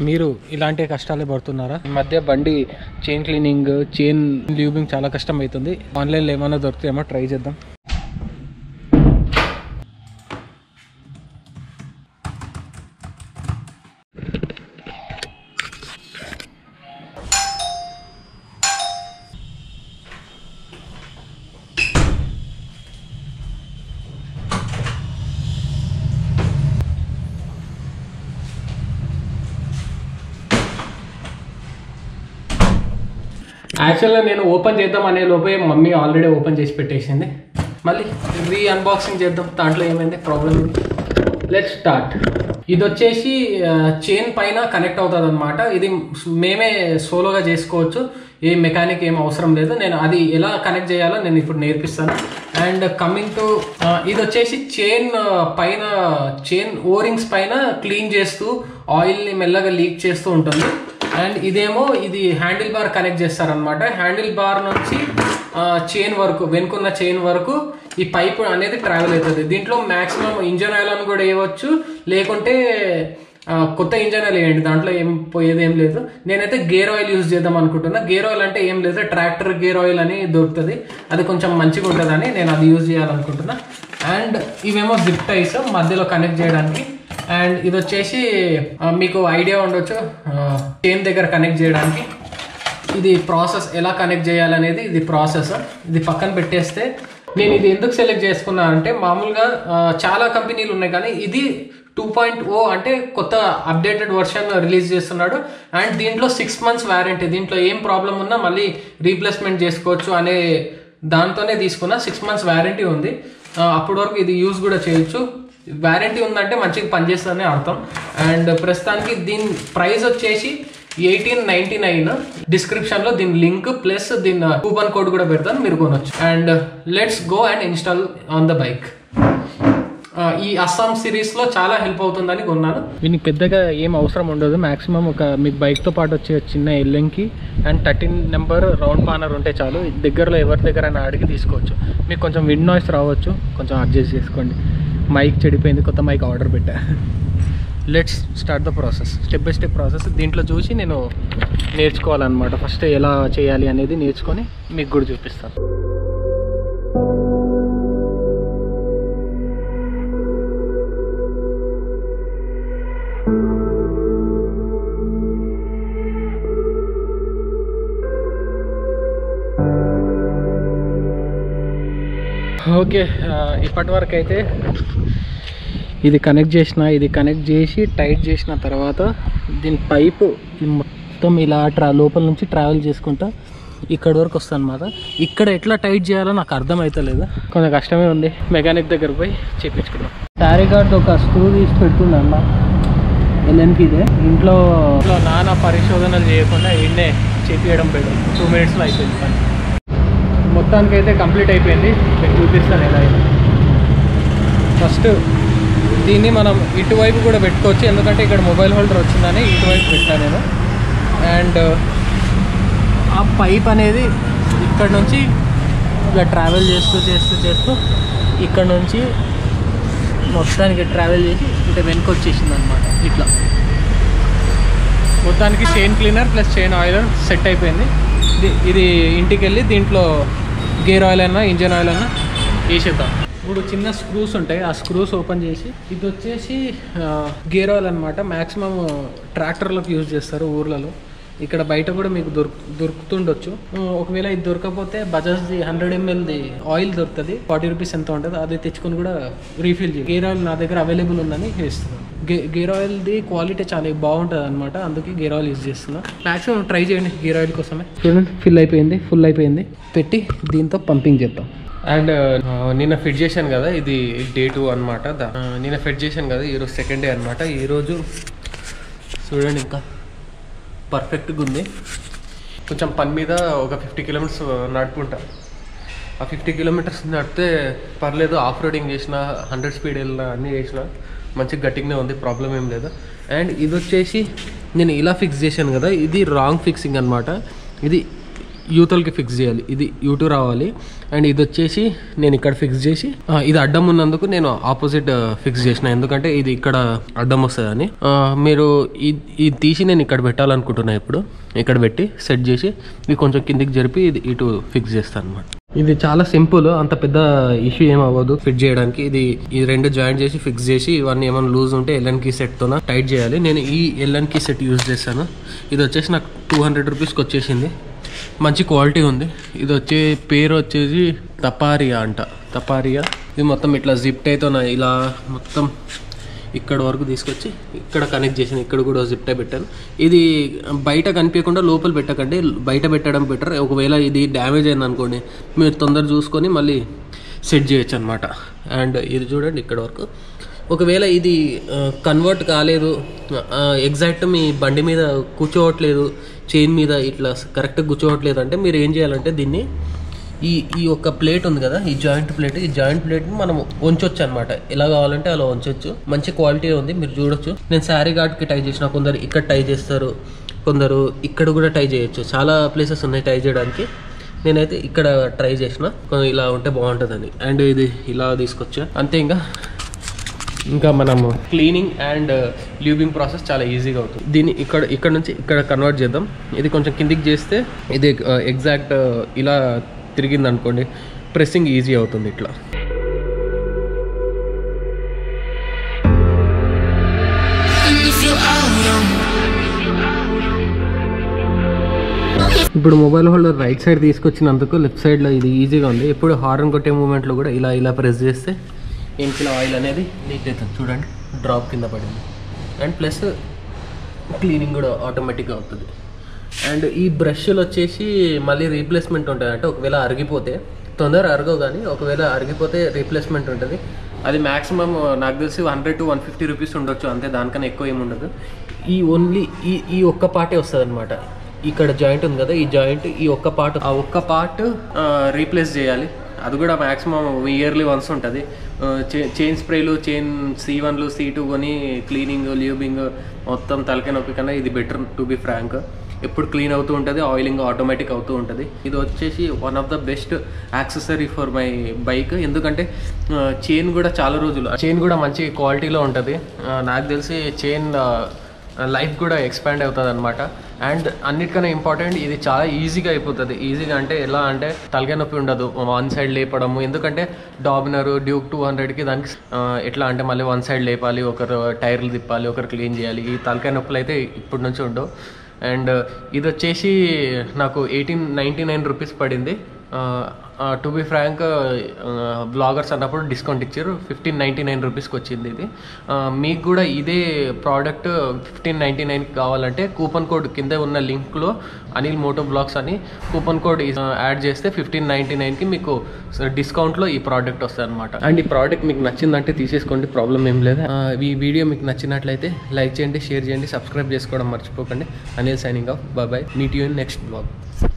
మీరు ఇలాంటి కష్టాలే పడుతున్నారా ఈ మధ్య బండి చైన్ క్లీనింగ్ చైన్ ల్యూబింగ్ చాలా కష్టం అవుతుంది ఆన్లైన్లో ఏమైనా దొరుకుతాయేమో ట్రై చేద్దాం యాక్చువల్గా నేను ఓపెన్ చేద్దాం అనే లోపే మమ్మీ ఆల్రెడీ ఓపెన్ చేసి పెట్టేసింది మళ్ళీ రీ అన్బాక్సింగ్ చేద్దాం దాంట్లో ఏమైంది ప్రాబ్లం లెట్ స్టార్ట్ ఇది వచ్చేసి చైన్ పైన కనెక్ట్ అవుతుంది అనమాట ఇది మేమే సోలోగా చేసుకోవచ్చు ఏ మెకానిక్ ఏం అవసరం లేదు నేను అది ఎలా కనెక్ట్ చేయాలో నేను ఇప్పుడు నేర్పిస్తాను అండ్ కమింగ్ టు ఇది వచ్చేసి చైన్ పైన చైన్ ఓరింగ్స్ పైన క్లీన్ చేస్తూ ఆయిల్ని మెల్లగా లీక్ చేస్తూ ఉంటుంది అండ్ ఇదేమో ఇది హ్యాండిల్ బార్ కనెక్ట్ చేస్తారనమాట హ్యాండిల్ బార్ నుంచి చైన్ వరకు వెనుకున్న చైన్ వరకు ఈ పైప్ అనేది ట్రావెల్ అవుతుంది దీంట్లో మాక్సిమం ఇంజన్ ఆయిల్ అని కూడా వేయవచ్చు లేకుంటే ఆ, కొత్త ఇంజన్ ఆయిల్ వేయండి దాంట్లో ఏం పోయేది ఏం లేదు నేనైతే గేర్ ఆయిల్ యూజ్ చేద్దాం అనుకుంటున్నా గేర్ ఆయిల్ అంటే ఏం లేదు ట్రాక్టర్ గేర్ ఆయిల్ అని దొరుకుతుంది అది కొంచెం మంచిగా ఉంటుందని నేను అది యూజ్ చేయాలనుకుంటున్నా అండ్ ఇవేమో జిప్ టైస్ మధ్యలో కనెక్ట్ చేయడానికి అండ్ ఇది వచ్చేసి ఆ, మీకు ఐడియా ఉండొచ్చు చైన్ దగ్గర కనెక్ట్ చేయడానికి ఇది ప్రాసెస్ ఎలా కనెక్ట్ చేయాలనేది ఇది ప్రాసెస్ ఇది పక్కన పెట్టేస్తే నేను ఇది ఎందుకు సెలెక్ట్ చేసుకున్నా అంటే మామూలుగా ఆ, చాలా కంపెనీలు ఉన్నాయి కానీ ఇది టూ పాయింట్ ఓ అంటే కొత్త అప్డేటెడ్ వర్షన్ రిలీజ్ చేస్తున్నాడు అండ్ దీంట్లో సిక్స్ మంత్స్ వ్యారంటీ దీంట్లో ఏం ప్రాబ్లం ఉన్నా మళ్ళీ రీప్లేస్మెంట్ చేసుకోవచ్చు అనే దాంతోనే తీసుకున్నా సిక్స్ మంత్స్ వ్యారంటీ ఉంది ఆ, అప్పటి వరకు ఇది యూజ్ కూడా చేయొచ్చు వ్యారంటీ ఉందంటే మంచిగా పనిచేస్తుందని అర్థం అండ్ ప్రస్తుతానికి దీని ప్రైస్ వచ్చేసి ఎయిటీన్ నైన్టీ నైన్ డిస్క్రిప్షన్ లో దీని లింక్ ప్లస్ దీని కూపన్ కోడ్ కూడా పెడతాను మీరు కొనొచ్చు and let's go and install on the bike ఈ అస్సాం సిరీస్ లో చాలా హెల్ప్ అవుతుందని కొన్నాను దీనికి పెద్దగా ఏం అవసరం ఉండదు మాక్సిమం ఒక మీకు బైక్ తో పాటు వచ్చే చిన్న ఎల్లంకి and thirteen number round spanner ఉంటే చాలు దగ్గరలో ఎవరి దగ్గర అడిగి తీసుకోవచ్చు మీకు కొంచెం విండ్ నాయిస్ రావచ్చు కొంచెం అడ్జస్ట్ చేసుకోండి మైక్ చెడిపోయింది కొత్త మైక్ ఆర్డర్ పెట్టా let's start the process step by step process దీంట్లో చూసి నేను నేర్చుకోవాలన్నమాట ఫస్ట్ ఎలా చేయాలి అనేది నేర్చుకొని మీకు కూడా చూపిస్తాను ఓకే ఇప్పటి వరకు అయితే ఇది కనెక్ట్ చేసిన ఇది కనెక్ట్ చేసి టైట్ చేసిన తర్వాత దీని పైపు మొత్తం ఇలా ట్రా లోపల నుంచి ట్రావెల్ చేసుకుంటా ఇక్కడ వరకు వస్తుంది అనమాట ఇక్కడ ఎట్లా టైట్ చేయాలో నాకు అర్థం అవుతలేదు కొంచెం కష్టమే ఉంది మెకానిక్ దగ్గర పోయి చేపించుకున్నాం టారీ గార్డ్ ఒక స్క్రూ తీసి పెడుతుండన్న ఎల్ఎన్పిదే ఇంట్లో ఇంట్లో నానా పరిశోధనలు చేయకుండా ఈయనే చేపించడం బెటర్ టూ మినిట్స్లో అయిపోయింది పని మొత్తానికి అయితే కంప్లీట్ అయిపోయింది మీకు చూపిస్తాను ఎలా అయితే ఫస్ట్ దీన్ని మనం ఇటువైపు కూడా పెట్టుకోవచ్చు ఎందుకంటే ఇక్కడ మొబైల్ హోల్డర్ వచ్చిందని ఇటువైపు పెట్టాను నేను అండ్ ఆ పైప్ అనేది ఇక్కడ నుంచి ఇలా ట్రావెల్ చేస్తూ చేస్తూ చేస్తూ ఇక్కడ నుంచి మొత్తానికి ట్రావెల్ చేసి ఇటు వెనక్కి వచ్చేసింది అనమాట ఇట్లా మొత్తానికి chain cleaner plus chain oiler set అయిపోయింది ఇది- ఇది ఇంటికి వెళ్ళి దీంట్లో గేర్ ఆయిల్ అయినా ఇంజన్ ఆయిల్ అయినా వేసేద్దాం ఇప్పుడు చిన్న స్క్రూస్ ఉంటాయి ఆ స్క్రూస్ ఓపెన్ చేసి ఇది వచ్చేసి గేర్ ఆయిల్ అనమాట మ్యాక్సిమం ట్రాక్టర్లకు యూజ్ చేస్తారు ఊర్లలో ఇక్కడ బయట కూడా మీకు దొరుకు దొరుకుతుండొచ్చు ఆ, ఒకవేళ ఇది దొరకకపోతే బజాజ్ది హండ్రెడ్ ఎంఎల్ది ఆయిల్ దొరుకుతుంది ఫార్టీ రూపీస్ ఎంత ఉంటుంది అది తెచ్చుకొని కూడా రీఫిల్ చేయి గేర్ ఆయిల్ నా దగ్గర అవైలబుల్ ఉందని ఇస్తున్నాను గే గేర్ ఆయిల్ది క్వాలిటీ చాలా బాగుంటుంది అనమాట అందుకే గేర్ ఆయిల్ యూజ్ చేస్తున్నా మాక్సిమం ట్రై చేయండి గేర్ ఆయిల్ కోసమే చూడండి ఫిల్ అయిపోయింది ఫుల్ అయిపోయింది పెట్టి దీంతో పంపింగ్ చేద్దాం అండ్ నిన్న ఫిట్ చేశాను కదా ఇది డే టూ అనమాట నిన్న ఫిట్ చేశాను కదా ఈరోజు సెకండ్ డే అనమాట ఈరోజు చూడండి ఇంకా పర్ఫెక్ట్గా ఉంది కొంచెం పని మీద ఒక ఫిఫ్టీ కిలోమీటర్స్ నడుపుకుంటా ఆ ఫిఫ్టీ కిలోమీటర్స్ నడిపితే పర్లేదు ఆఫ్ రోడింగ్ చేసిన హండ్రెడ్ స్పీడ్ వెళ్ళిన అన్నీ చేసిన మంచి గట్టిగానే ఉంది ప్రాబ్లం ఏం లేదు అండ్ ఇది వచ్చేసి నేను ఇలా ఫిక్స్ చేశాను కదా ఇది రాంగ్ ఫిక్సింగ్ అనమాట ఇది యూతల్కి ఫిక్స్ చేయాలి ఇది యూటూ రావాలి అండ్ ఇది వచ్చేసి నేను ఇక్కడ ఫిక్స్ చేసి ఆ, ఇది అడ్డం ఉన్నందుకు నేను ఆపోజిట్ ఫిక్స్ చేసిన ఎందుకంటే ఇది ఇక్కడ అడ్డం వస్తుందని ఆ, మీరు ఇది ఇది తీసి నేను ఇక్కడ పెట్టాలనుకుంటున్నా ఇప్పుడు ఇక్కడ పెట్టి సెట్ చేసి ఇది కొంచెం కిందికి జరిపి ఇది ఇటు ఫిక్స్ చేస్తాను అనమాట ఇది చాలా సింపుల్ అంత పెద్ద ఇష్యూ ఏం అవ్వదు ఫిట్ చేయడానికి ఇది ఈ రెండు జాయింట్ చేసి ఫిక్స్ చేసి ఇవన్నీ ఏమైనా లూజ్ ఉంటే ఎల్ఎన్ కీ సెట్ తో టైట్ చేయాలి నేను ఈ ఎల్ఎన్ కీ సెట్ యూజ్ చేస్తాను ఇది వచ్చేసి నాకు టూ హండ్రెడ్ రూపీస్కి వచ్చేసింది మంచి క్వాలిటీ ఉంది ఇది వచ్చే పేరు వచ్చేసి తపారియా అంట తపారియా ఇది మొత్తం ఇట్లా జిప్ టైతో ఇలా మొత్తం ఇక్కడ వరకు తీసుకొచ్చి ఇక్కడ కనెక్ట్ చేసాను ఇక్కడ కూడా జిప్ టై పెట్టాను ఇది బయట కనిపించకుండా లోపల పెట్టకండి బయట పెట్టడం బెటర్ ఒకవేళ ఇది డ్యామేజ్ అయింది అనుకోండి మీరు తొందర చూసుకొని మళ్ళీ సెట్ చేయొచ్చు అనమాట అండ్ ఇది చూడండి ఇక్కడ వరకు ఒకవేళ ఇది కన్వర్ట్ కాలేదు ఎగ్జాక్ట్ మీ బండి మీద కూర్చోవట్లేదు చైన్ మీద ఇట్లా కరెక్ట్గా కూర్చోవట్లేదు అంటే మీరు ఏం చేయాలంటే దీన్ని ఈ ఈ యొక్క ప్లేట్ ఉంది కదా ఈ జాయింట్ ప్లేట్ ఈ జాయింట్ ప్లేట్ ని మనం ఉంచొచ్చు అనమాట ఎలా కావాలంటే అలా ఉంచొచ్చు మంచి క్వాలిటీ ఉంది మీరు చూడొచ్చు నేను శారీ కి టై చేసిన కొందరు ఇక్కడ టై చేస్తారు కొందరు ఇక్కడ కూడా టై చేయొచ్చు చాలా ప్లేసెస్ ఉన్నాయి టై చేయడానికి నేనైతే ఇక్కడ ట్రై చేసిన కొ- ఇలా ఉంటే బాగుంటుందని అండ్ ఇది ఇలా తీసుకొచ్చా అంతే ఇంకా ఇంకా మనము క్లీనింగ్ అండ్ ల్యూబింగ్ ప్రాసెస్ చాలా ఈజీగా అవుతుంది దీన్ని ఇక్కడ ఇక్కడ నుంచి ఇక్కడ కన్వర్ట్ చేద్దాం ఇది కొంచెం కిందికి చేస్తే ఇది ఎగ్జాక్ట్ ఇలా తిరిగింది అనుకోండి ప్రెస్సింగ్ ఈజీ అవుతుంది ఇట్లా if you're out on ఇప్పుడు మొబైల్ హోల్డర్ రైట్ సైడ్ తీసుకొచ్చినందుకు లెఫ్ట్ సైడ్లో ఇది ఈజీగా ఉంది ఎప్పుడు హార్న్ కొట్టే మూమెంట్లో కూడా ఇలా ఇలా ప్రెస్ చేస్తే ఇంకిలో ఆయిల్ అనేది లీక్ అవుతుంది చూడండి డ్రాప్ కింద పడింది అండ్ ప్లస్ క్లీనింగ్ కూడా ఆటోమేటిక్గా అవుతుంది అండ్ ఈ బ్రష్లు వచ్చేసి మళ్ళీ రీప్లేస్మెంట్ ఉంటుంది అంటే ఒకవేళ అరిగిపోతే తొందర అరగవు కానీ ఒకవేళ అరిగిపోతే రీప్లేస్మెంట్ ఉంటుంది అది మ్యాక్సిమం నాకు తెలిసి hundred to one fifty rupees ఉండొచ్చు అంతే దానికన్నా ఎక్కువ ఏమి ఉండదు ఈ ఓన్లీ ఈ ఈ ఒక్క పార్టే వస్తుంది అనమాట ఇక్కడ జాయింట్ ఉంది కదా ఈ జాయింట్ ఈ ఒక్క పార్ట్ ఆ ఒక్క పార్ట్ రీప్లేస్ చేయాలి అది కూడా మాక్సిమం ఇయర్లీ వన్స్ ఉంటుంది చైన్ స్ప్రేలు చైన్ సి వన్లు సి టూ కొని క్లీనింగ్ ల్యూబింగ్ మొత్తం తలకాయ నొప్పి కన్నా ఇది బెటర్ టు బి ఫ్రాంక్ ఎప్పుడు క్లీన్ అవుతూ ఉంటుంది ఆయిలింగ్ ఆటోమేటిక్ అవుతూ ఉంటుంది ఇది వచ్చేసి one of the best accessory for my bike ఎందుకంటే చైన్ కూడా చాలా రోజులు చైన్ కూడా మంచి క్వాలిటీలో ఉంటుంది నాకు తెలిసి చైన్ లైఫ్ కూడా ఎక్స్పాండ్ అవుతుంది అనమాట అండ్ అన్నిటికన్నా ఇంపార్టెంట్ ఇది చాలా ఈజీగా అయిపోతుంది ఈజీగా అంటే ఎలా అంటే తలకాయ నొప్పి ఉండదు వన్ సైడ్ లేపడము ఎందుకంటే డామినర్ డ్యూక్ టూ హండ్రెడ్కి దానికి ఆ, ఎట్లా అంటే మళ్ళీ వన్ సైడ్ లేపాలి ఒకరు టైర్లు తిప్పాలి ఒకరు క్లీన్ చేయాలి ఈ తలకాయ నొప్పులు అయితే ఇప్పటి నుంచి ఉండవు అండ్ ఇది వచ్చేసి నాకు ఎయిటీన్ నైంటీ నైన్ రూపీస్ పడింది టు బి ఫ్రాంక్ బ్లాగర్స్ అన్నప్పుడు డిస్కౌంట్ ఇచ్చారు ఫిఫ్టీన్ నైంటీ నైన్ రూపీస్కి వచ్చింది ఇది ఆ, మీకు కూడా ఇదే ప్రోడక్ట్ ఫిఫ్టీన్ నైంటీ నైన్కి కావాలంటే కూపన్ కోడ్ కింద ఉన్న లింక్లో అనిల్ మోటో బ్లాగ్స్ అని కూపన్ కోడ్ యాడ్ చేస్తే ఫిఫ్టీన్ నైంటీ నైన్కి మీకు డిస్కౌంట్లో ఈ ప్రోడక్ట్ వస్తుంది అనమాట అండ్ ఈ ప్రోడక్ట్ మీకు నచ్చిందంటే తీసేసుకోండి ప్రాబ్లం ఏం లేదు ఆ, ఈ వీడియో మీకు నచ్చినట్లయితే లైక్ చేయండి షేర్ చేయండి సబ్స్క్రైబ్ చేసుకోవడం మర్చిపోకండి Anil signing off bye bye meet you in next blog